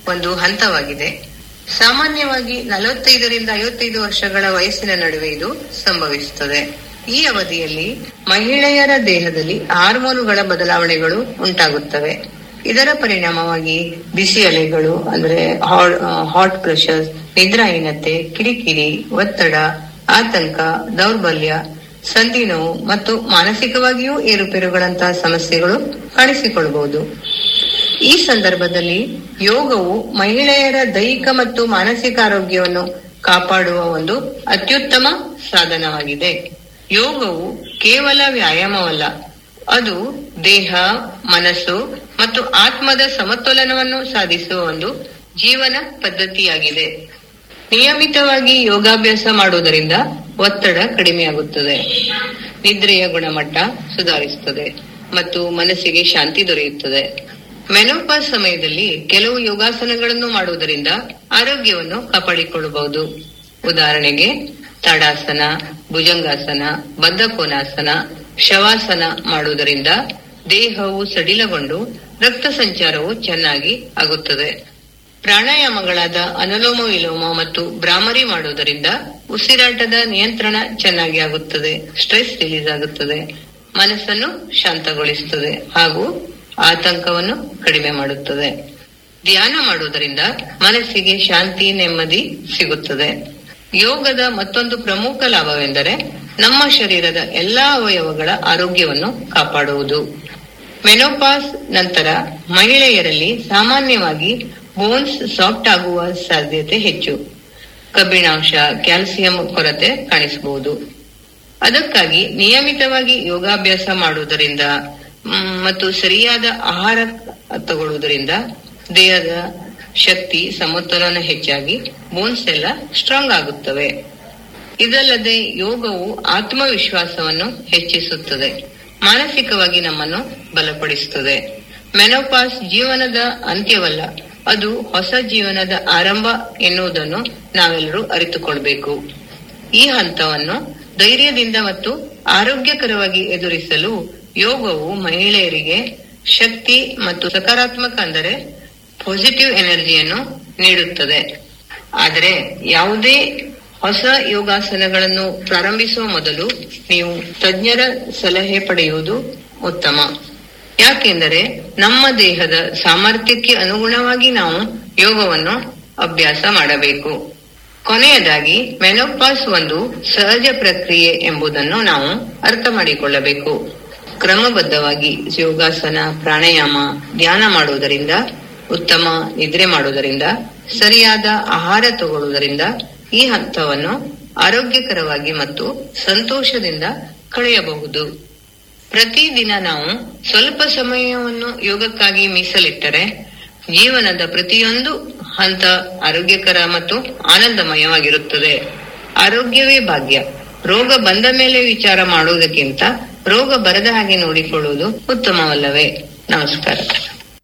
ಒಂದು ಹಂತವಾಗಿದೆ ಸಾಮಾನ್ಯವಾಗಿ ನಲವತ್ತೈದರಿಂದ ಐವತ್ತೈದು ವರ್ಷಗಳ ವಯಸ್ಸಿನ ನಡುವೆ ಇದು ಸಂಭವಿಸುತ್ತದೆ ಈ ಅವಧಿಯಲ್ಲಿ ಮಹಿಳೆಯರ ದೇಹದಲ್ಲಿ ಹಾರ್ಮೋನುಗಳ ಬದಲಾವಣೆಗಳು ಉಂಟಾಗುತ್ತವೆ ಇದರ ಪರಿಣಾಮವಾಗಿ ಬಿಸಿ ಅಲೆಗಳು ಅಂದ್ರೆ ಹಾಟ್ ಪ್ರೆಷರ್ ನಿದ್ರಾಹೀನತೆ ಕಿರಿಕಿರಿ ಒತ್ತಡ ಆತಂಕ ದೌರ್ಬಲ್ಯ ಸಂಧಿ ನೋವು ಮತ್ತು ಮಾನಸಿಕವಾಗಿಯೂ ಏರುಪೇರುಗಳಂತಹ ಸಮಸ್ಯೆಗಳು ಕಾಣಿಸಿಕೊಳ್ಳಬಹುದು ಈ ಸಂದರ್ಭದಲ್ಲಿ ಯೋಗವು ಮಹಿಳೆಯರ ದೈಹಿಕ ಮತ್ತು ಮಾನಸಿಕ ಆರೋಗ್ಯವನ್ನು ಕಾಪಾಡುವ ಒಂದು ಅತ್ಯುತ್ತಮ ಸಾಧನವಾಗಿದೆ ಯೋಗವು ಕೇವಲ ವ್ಯಾಯಾಮವಲ್ಲ ಅದು ದೇಹ ಮನಸ್ಸು ಮತ್ತು ಆತ್ಮದ ಸಮತೋಲನವನ್ನು ಸಾಧಿಸುವ ಒಂದು ಜೀವನ ಪದ್ಧತಿಯಾಗಿದೆ ನಿಯಮಿತವಾಗಿ ಯೋಗಾಭ್ಯಾಸ ಮಾಡುವುದರಿಂದ ಒತ್ತಡ ಕಡಿಮೆಯಾಗುತ್ತದೆ ನಿದ್ರೆಯ ಗುಣಮಟ್ಟ ಸುಧಾರಿಸುತ್ತದೆ ಮತ್ತು ಮನಸ್ಸಿಗೆ ಶಾಂತಿ ದೊರೆಯುತ್ತದೆ ಮೆನೋಪಾಸ್ ಸಮಯದಲ್ಲಿ ಕೆಲವು ಯೋಗಾಸನಗಳನ್ನು ಮಾಡುವುದರಿಂದ ಆರೋಗ್ಯವನ್ನು ಕಾಪಾಡಿಕೊಳ್ಳಬಹುದು ಉದಾಹರಣೆಗೆ ತಾಡಾಸನ ಭುಜಂಗಾಸನ ಬದ್ಧಕೋನಾಸನ ಶವಾಸನ ಮಾಡುವುದರಿಂದ ದೇಹವು ಸಡಿಲಗೊಂಡು ರಕ್ತ ಸಂಚಾರವು ಚೆನ್ನಾಗಿ ಆಗುತ್ತದೆ ಪ್ರಾಣಾಯಾಮಗಳಾದ ಅನುಲೋಮ ವಿಲೋಮ ಮತ್ತು ಭ್ರಾಮರಿ ಮಾಡುವುದರಿಂದ ಉಸಿರಾಟದ ನಿಯಂತ್ರಣ ಚೆನ್ನಾಗಿ ಆಗುತ್ತದೆ ಸ್ಟ್ರೆಸ್ ರಿಲೀಸ್ ಆಗುತ್ತದೆ ಮನಸ್ಸನ್ನು ಶಾಂತಗೊಳಿಸುತ್ತದೆ ಹಾಗೂ ಆತಂಕವನ್ನು ಕಡಿಮೆ ಮಾಡುತ್ತದೆ ಧ್ಯಾನ ಮಾಡುವುದರಿಂದ ಮನಸ್ಸಿಗೆ ಶಾಂತಿ ನೆಮ್ಮದಿ ಸಿಗುತ್ತದೆ ಯೋಗದ ಮತ್ತೊಂದು ಪ್ರಮುಖ ಲಾಭವೆಂದರೆ ನಮ್ಮ ಶರೀರದ ಎಲ್ಲಾ ಅವಯವಗಳ ಆರೋಗ್ಯವನ್ನು ಕಾಪಾಡುವುದು ಮೆನೋಪಾಸ್ ನಂತರ ಮಹಿಳೆಯರಲ್ಲಿ ಸಾಮಾನ್ಯವಾಗಿ ಬೋನ್ಸ್ ಸಾಫ್ಟ್ ಆಗುವ ಸಾಧ್ಯತೆ ಹೆಚ್ಚು ಕಬ್ಬಿಣಾಂಶ ಕ್ಯಾಲ್ಸಿಯಂ ಕೊರತೆ ಕಾಣಿಸಬಹುದು ಅದಕ್ಕಾಗಿ ನಿಯಮಿತವಾಗಿ ಯೋಗಾಭ್ಯಾಸ ಮಾಡುವುದರಿಂದ ಮ್, ಮತ್ತು ಸರಿಯಾದ ಆಹಾರ ತಗೊಳ್ಳುವುದರಿಂದ ದೇಹದ ಶಕ್ತಿ ಸಮತೋಲನ ಹೆಚ್ಚಾಗಿ ಬೋನ್ಸ್ ಎಲ್ಲ ಸ್ಟ್ರಾಂಗ್ ಆಗುತ್ತವೆ ಇದಲ್ಲದೆ ಯೋಗವು ಆತ್ಮವಿಶ್ವಾಸವನ್ನು ಹೆಚ್ಚಿಸುತ್ತದೆ ಮಾನಸಿಕವಾಗಿ ನಮ್ಮನ್ನು ಬಲಪಡಿಸುತ್ತದೆ ಮೆನೋಪಾಸ್ ಜೀವನದ ಅಂತ್ಯವಲ್ಲ ಅದು ಹೊಸ ಜೀವನದ ಆರಂಭ ಎನ್ನುವುದನ್ನು ನಾವೆಲ್ಲರೂ ಅರಿತುಕೊಳ್ಬೇಕು ಈ ಹಂತವನ್ನು ಧೈರ್ಯದಿಂದ ಮತ್ತು ಆರೋಗ್ಯಕರವಾಗಿ ಎದುರಿಸಲು ಯೋಗವು ಮಹಿಳೆಯರಿಗೆ ಶಕ್ತಿ ಮತ್ತು ಸಕಾರಾತ್ಮಕ ಅಂದರೆ ಪಾಸಿಟಿವ್ ಎನರ್ಜಿಯನ್ನು ನೀಡುತ್ತದೆ ಆದರೆ ಯಾವುದೇ ಹೊಸ ಯೋಗಾಸನಗಳನ್ನು ಪ್ರಾರಂಭಿಸುವ ಮೊದಲು ನೀವು ತಜ್ಞರ ಸಲಹೆ ಪಡೆಯುವುದು ಉತ್ತಮ ಯಾಕೆಂದರೆ ನಮ್ಮ ದೇಹದ ಸಾಮರ್ಥ್ಯಕ್ಕೆ ಅನುಗುಣವಾಗಿ ನಾವು ಯೋಗವನ್ನು ಅಭ್ಯಾಸ ಮಾಡಬೇಕು ಕೊನೆಯದಾಗಿ ಮೆನೋಪಾಸ್ ಒಂದು ಸಹಜ ಪ್ರಕ್ರಿಯೆ ಎಂಬುದನ್ನು ನಾವು ಅರ್ಥ ಮಾಡಿಕೊಳ್ಳಬೇಕು ಕ್ರಮಬದ್ಧವಾಗಿ ಯೋಗಾಸನ ಪ್ರಾಣಾಯಾಮ ಧ್ಯಾನ ಮಾಡುವುದರಿಂದ ಉತ್ತಮ ನಿದ್ರೆ ಮಾಡುವುದರಿಂದ ಸರಿಯಾದ ಆಹಾರ ತಗೊಳ್ಳುವುದರಿಂದ ಈ ಹಂತವನ್ನು ಆರೋಗ್ಯಕರವಾಗಿ ಮತ್ತು ಸಂತೋಷದಿಂದ ಕಳೆಯಬಹುದು ಪ್ರತಿದಿನ ನಾವು ಸ್ವಲ್ಪ ಸಮಯವನ್ನು ಯೋಗಕ್ಕಾಗಿ ಮೀಸಲಿಟ್ಟರೆ ಜೀವನದ ಪ್ರತಿಯೊಂದು ಹಂತ ಆರೋಗ್ಯಕರ ಮತ್ತು ಆನಂದಮಯವಾಗಿರುತ್ತದೆ ಆರೋಗ್ಯವೇ ಭಾಗ್ಯ ರೋಗ ಬಂದ ಮೇಲೆ ವಿಚಾರ ಮಾಡುವುದಕ್ಕಿಂತ ರೋಗ ಬರದ ಹಾಗೆ ನೋಡಿಕೊಳ್ಳುವುದು ಉತ್ತಮವಲ್ಲವೇ ನಮಸ್ಕಾರ